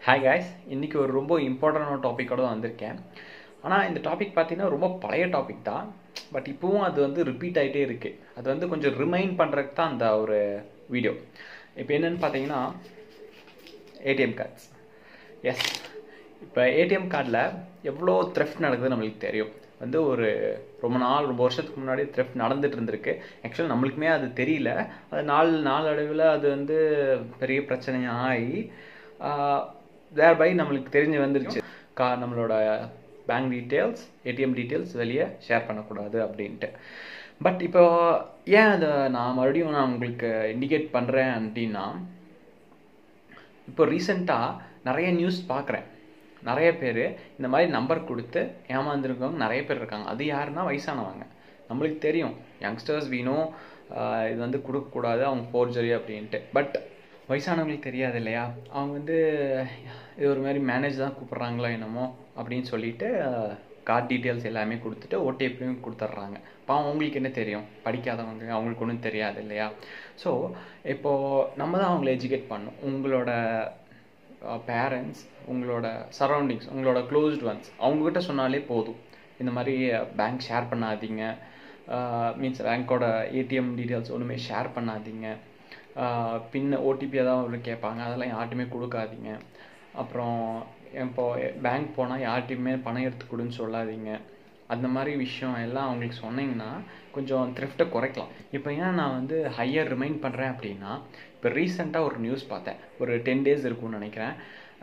hi guys இன்றைக்கி ஒரு ரொம்ப இம்பார்ட்டண்டான டாப்பிக்கோட தான் வந்திருக்கேன் ஆனால் இந்த டாபிக் பார்த்தீங்கன்னா ரொம்ப பழைய டாபிக் தான் பட் இப்போவும் அது வந்து ரிப்பீட் ஆகிட்டே இருக்குது அது வந்து கொஞ்சம் ரிமைண்ட் பண்ணுறதுக்கு தான் அந்த ஒரு வீடியோ இப்போ என்னென்னு பார்த்தீங்கன்னா ஏடிஎம் கார்ட்ஸ் எஸ் இப்போ ஏடிஎம் கார்டில் எவ்வளோ த்ரெஃப்ட் நடக்குது நம்மளுக்கு தெரியும் வந்து ஒரு ரொம்ப நாள் ரொம்ப வருஷத்துக்கு முன்னாடி த்ரெஃப்ட் நடந்துட்டு இருந்திருக்கு ஆக்சுவலாக நம்மளுக்குமே அது தெரியல அது நாள் நாளடைவில் அது வந்து பெரிய பிரச்சனையாக ஆகி தேர் பை நம்மளுக்கு தெரிஞ்சு வந்துருச்சு கா நம்மளோட பேங்க் டீட்டெயில்ஸ் ஏடிஎம் டீட்டெயில்ஸ் வெளியே ஷேர் பண்ணக்கூடாது அப்படின்ட்டு பட் இப்போ ஏன் அதை நான் மறுபடியும் நான் உங்களுக்கு இண்டிகேட் பண்ணுறேன் அப்படின்னா இப்போ ரீசெண்டாக நிறைய நியூஸ் பார்க்குறேன் நிறைய பேர் இந்த மாதிரி நம்பர் கொடுத்து ஏமாந்துருக்கவங்க நிறைய பேர் இருக்காங்க அது யாருன்னா வயசானவங்க நம்மளுக்கு தெரியும் யங்ஸ்டர்ஸ் வீணும் இது வந்து கொடுக்கக்கூடாது அவங்க ஃபோர்ஜரி அப்படின்ட்டு பட் வயசானவங்களுக்கு தெரியாது இல்லையா அவங்க வந்து இது ஒரு மாதிரி மேனேஜ் தான் கூப்பிட்றாங்களோ என்னமோ அப்படின்னு சொல்லிட்டு கார்டு டீட்டெயில்ஸ் எல்லாமே கொடுத்துட்டு ஓடிபியும் கொடுத்துட்றாங்க இப்போ அவங்களுக்கு என்ன தெரியும் படிக்காதவங்க அவங்களுக்கு ஒன்றும் தெரியாது இல்லையா ஸோ இப்போது நம்ம தான் அவங்கள எஜுகேட் பண்ணணும் உங்களோட பேரண்ட்ஸ் உங்களோட சரௌண்டிங்ஸ் உங்களோட க்ளோஸ்ட் ஒன்ஸ் அவங்கக்கிட்ட சொன்னாலே போதும் இந்த மாதிரி பேங்க் ஷேர் பண்ணாதீங்க மீன்ஸ் பேங்க்கோட ஏடிஎம் டீட்டெயில்ஸ் ஒன்றுமே ஷேர் பண்ணாதீங்க பின்ன ஓடிபி ஏதாவது அவங்க கேட்பாங்க அதெல்லாம் யார்ட்டுமே கொடுக்காதீங்க அப்புறம் இப்போ பேங்க் போனால் யார்ட்டையுமே பணம் எடுத்து கொடுன்னு சொல்லாதீங்க அந்த மாதிரி விஷயம் எல்லாம் அவங்களுக்கு சொன்னீங்கன்னா கொஞ்சம் த்ரிஃப்ட்டை குறைக்கலாம் இப்போ ஏன் நான் வந்து ஹையர் ரிமைண்ட் பண்ணுறேன் அப்படின்னா இப்போ ரீசெண்டாக ஒரு நியூஸ் பார்த்தேன் ஒரு டென் டேஸ் இருக்கும்னு நினைக்கிறேன்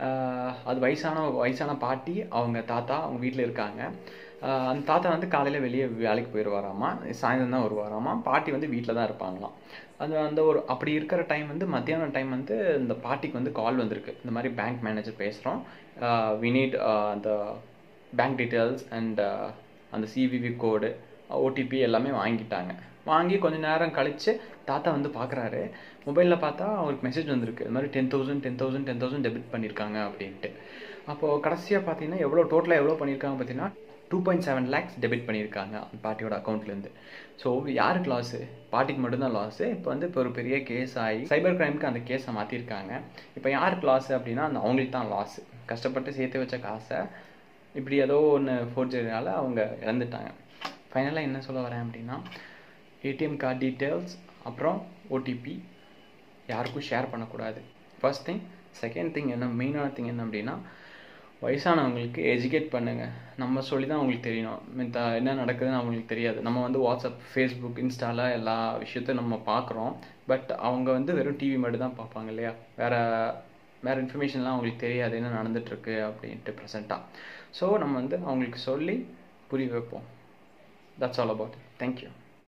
அது வயசான வயசான பாட்டி அவங்க தாத்தா அவங்க வீட்டில் இருக்காங்க அந்த தாத்தா வந்து காலையில் வெளியே வேலைக்கு போயிடுவாராமா சாயந்தரம் தான் வருவாராமா பாட்டி வந்து வீட்டில் தான் இருப்பாங்களாம் அந்த அந்த ஒரு அப்படி இருக்கிற டைம் வந்து மத்தியானம் டைம் வந்து இந்த பாட்டிக்கு வந்து கால் வந்திருக்கு இந்த மாதிரி பேங்க் மேனேஜர் பேசுகிறோம் வி நீட் அந்த பேங்க் டீட்டெயில்ஸ் அண்ட் அந்த சிவிவி கோடு ஓடிபி எல்லாமே வாங்கிட்டாங்க வாங்கி கொஞ்சம் நேரம் கழித்து தாத்தா வந்து பார்க்குறாரு மொபைலில் பார்த்தா அவருக்கு மெசேஜ் வந்திருக்கு இது மாதிரி ten thousand ten thousand ten thousand debit பண்ணியிருக்காங்க அப்படின்ட்டு அப்போது கடைசியாக பார்த்தீங்கன்னா எவ்வளோ டோட்டலாக எவ்வளோ பண்ணியிருக்காங்க பார்த்தீங்கன்னா two point seven lakhs debit பண்ணியிருக்காங்க அந்த பாட்டியோட அக்கௌண்ட்லேருந்து ஸோ யாருக்கு லாஸு பாட்டிக்கு மட்டும்தான் லாஸு இப்போ வந்து இப்போ ஒரு பெரிய கேஸ் ஆகி சைபர் கிரைமுக்கு அந்த கேஸை மாற்றிருக்காங்க இப்போ யாருக்கு லாஸு அப்படின்னா அந்த அவங்களுக்கு தான் லாஸு கஷ்டப்பட்டு சேர்த்து வச்ச காசை இப்படி ஏதோ ஒன்று ஃபோர்ஜரினால அவங்க இழந்துட்டாங்க ஃபைனலாக என்ன சொல்ல வரேன் அப்படின்னா ஏடிஎம் கார்டு டீட்டெயில்ஸ் அப்புறம் ஓடிபி யாருக்கும் ஷேர் பண்ணக்கூடாது ஃபர்ஸ்ட் திங் செகண்ட் திங் என்ன மெயினான திங் என்ன அப்படின்னா வயசானவங்களுக்கு எஜுகேட் பண்ணுங்கள் நம்ம சொல்லி தான் அவங்களுக்கு தெரியணும் மித்த என்ன நடக்குதுன்னு அவங்களுக்கு தெரியாது நம்ம வந்து வாட்ஸ்அப் ஃபேஸ்புக் இன்ஸ்டால எல்லா விஷயத்தையும் நம்ம பார்க்குறோம் பட் அவங்க வந்து வெறும் டிவி மட்டும் தான் பார்ப்பாங்க இல்லையா வேறு வேறு இன்ஃபர்மேஷன்லாம் அவங்களுக்கு தெரியாது என்ன நடந்துகிட்ருக்கு அப்படின்ட்டு ப்ரெசண்ட்டாக ஸோ நம்ம வந்து அவங்களுக்கு சொல்லி புரிய வைப்போம் தட்ஸ் ஆல் அபவுட் தேங்க்யூ